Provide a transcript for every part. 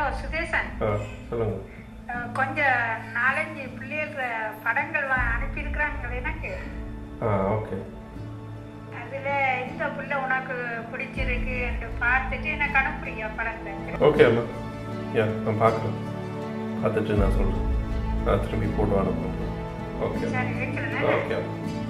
சுதேசன் ஆ சொல்லுங்க அஹ், கொஞ்சம் நாலஞ்சு பிள்ளைகள் படங்கள் வா- அனுப்பியிருக்கிறாங்க எனக்கு ஆ ஓகே அதுல இந்த புள்ள உனக்கு பிடிச்சிருக்கு என்று பார்த்துட்டு எனக்கு அனுப்புறியா படத்தை ஓகே அம்மா யா நான் பார்க்குறேன் பார்த்துட்டு நான் சொல்கிறேன் நான் திரும்பி போட்டு அனுப்புகிறேன் ஓகே சரி வைக்கிறேன் ஓகே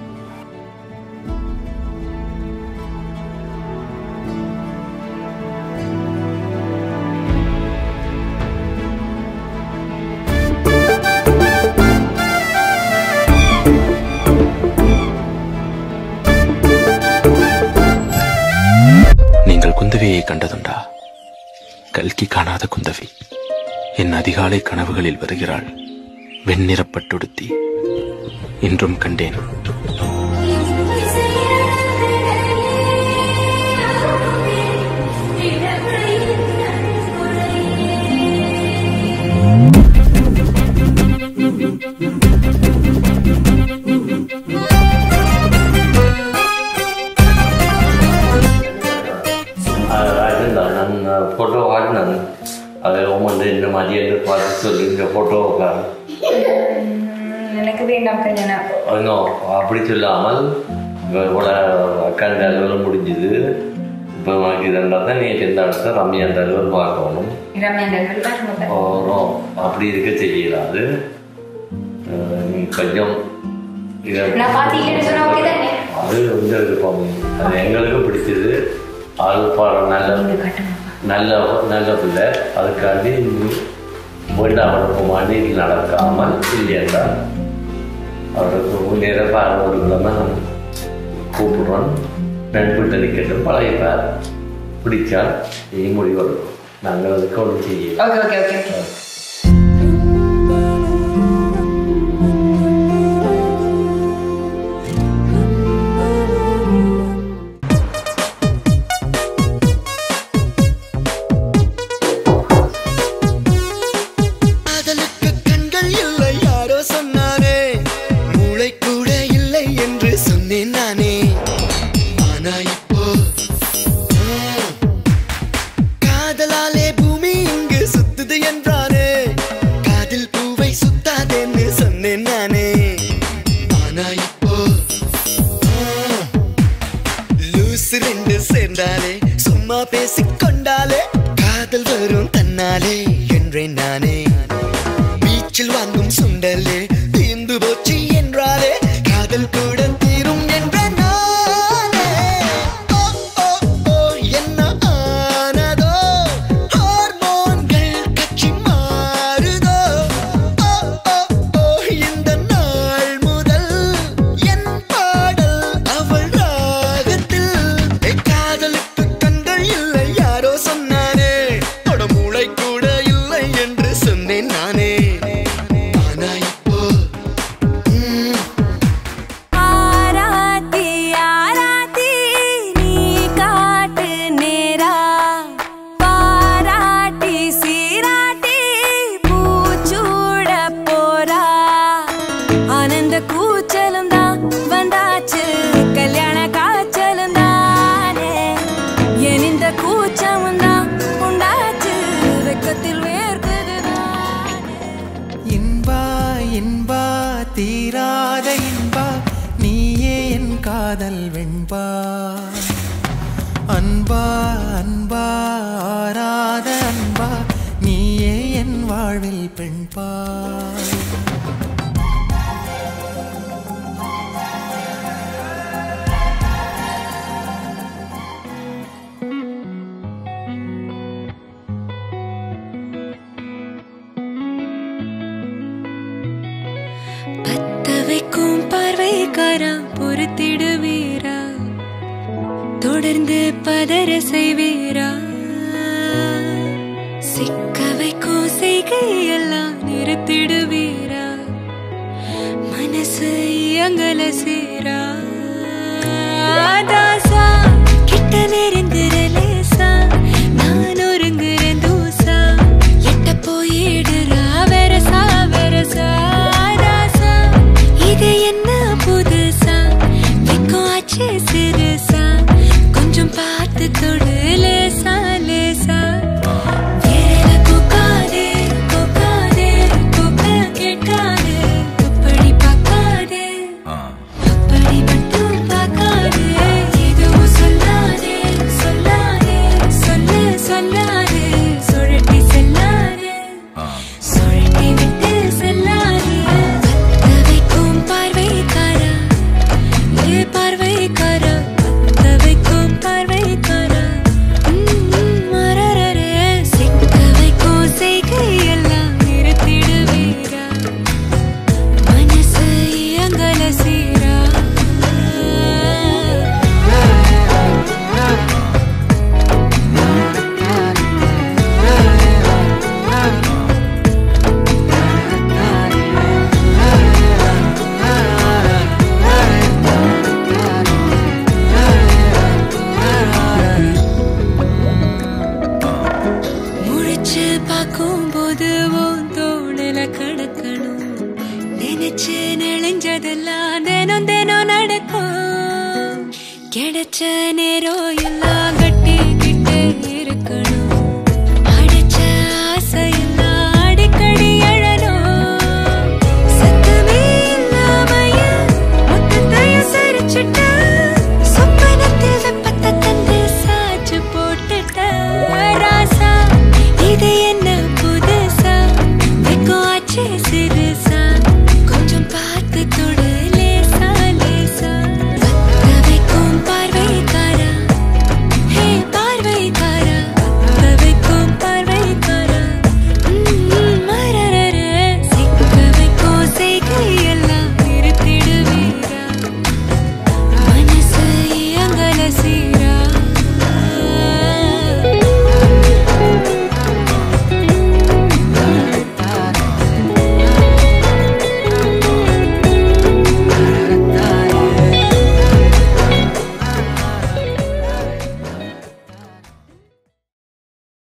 நீங்கள் குந்தவியை கண்டதுண்டா கல்கி காணாத குந்தவி என் அதிகாலை கனவுகளில் வருகிறாள் வெண்ணிறப்பட்டுடுத்தி இன்றும் கண்டேன் அதுதான் நான் ஃபோட்டோ காட்டினேன் அது வந்து இந்த மாதிரி என்று பார்த்து சொல்லி இந்த ஃபோட்டோவை பாரு எனக்கு வேண்டாம் கல்யாணம் இன்னும் அப்படி சொல்லாமல் இவ்வளோ அக்கா அலுவலம் முடிஞ்சுது இப்போ உனக்கு இதெல்லாம் தான் நீ எந்த இடத்துல ரம்யா அந்த அலுவல் பார்க்கணும் ரம்யா நல்வல் பாருங்க ஓ அப்படி இருக்க தெரியலாது நீ கொஞ்சம் இதை நான் பாத்தீங்கன்னு சொன்னா ஓகே தானே அது வந்து விருப்பம் அது எங்களுக்கும் பிடிச்சது ஆள் பாட நல்ல நீங்க கட்டுங்க நல்ல நல்ல பிள்ளை அதுக்காண்டி நீ வேண்டாம் விருப்பமாண்டி இது நடக்காமல் இல்லையா அவருக்கு முன்னேற ஒரு கிழமை கூப்பிடுறோம் நண்பர்கள் நிற்கட்டும் பழகிப்பார் பிடிச்சா நீ முடிவெடுக்கும் நாங்கள் அதுக்கு ஒன்றும் செய்யல ஓகே ஓகே ஓகே ஓகே காதலுக்கு கண்கள் இல்லை யாரோ சொன்னாரே மூளை கூட இல்லை என்று சொன்னேன் நானே ஆனா இப்போ ம், காதலாலே பூமி இங்கு சுத்துது என்றாரே காதில் பூவை சுத்தாதேன்னு சொன்னேன் நானே ஆனா இப்போ ம், லூசு ரெண்டு சேர்ந்தாலே சும்மா பேசிக்கொண்டாலே காதல் வரும் தன்னாலே என்றேன் நானே பீச்சில் வாங்கும் சுண்டலே தீர்ந்து போச்சு என்றாலே காதல் கூட தீரும் என்ற நானே ஓ, ஓ, ஓ, என்ன ஆனதோ ஹார்மோன்கள் கட்சி மாறுதோ ஓ, ஓ, ஓ, இந்த நாள் முதல் என் பாடல் அவள் ராகத்தில் ஏ, காதலுக்கு கண்கள் இல்லை யாரோ சொன்னானே தொட மூளை கூட இல்லை என்று சொன்னேன் நானே ஆனா இப்போ ம், ஆராத்தி ஆராத்தி நீ காட்டு நேரா பாராட்டி சீராட்டி பூச்சூட போறா ஆனந்த கூச்சலும் தான் வந்தாச்சு கல்யாண காய்ச்சலும் தானே என் இந்த கூச்சமும் தான் உண்டாச்சு வெக்கத்தில் வேர்க்குதுதானே இன்பா இன்பா தீராத இன்பா நீயே என் காதல் வெண்பா அன்பா அன்பா ஆராத அன்பா நீயே என் வாழ்வில் பெண்பா பத்த வைக்கும் பார்வைக்காரா பொறுத்திடுவீரா தொடர்ந்து பதற செய்வீரா சிக்க வைக்கும் செய்கையெல்லாம் நிறுத்திடுவீரா மனசு இயங்கல சீரா தாசா கிட்ட நெருங்குற லேசா நான் ஒருங்குறேன் தூசா எட்ட போயிடுறா வெரசா வெரசா ராசா இது என்ன புதுசா வெக்கம் ஆச்சு சிறுசா கொஞ்சம் பார்த்து தொடு லேசா லேசா வேற கொக்கா நினைஞ்சதெல்லாம் தினம் தினம் நடக்கும் கிடைச்ச நேரம் எல்லாம் கட்டி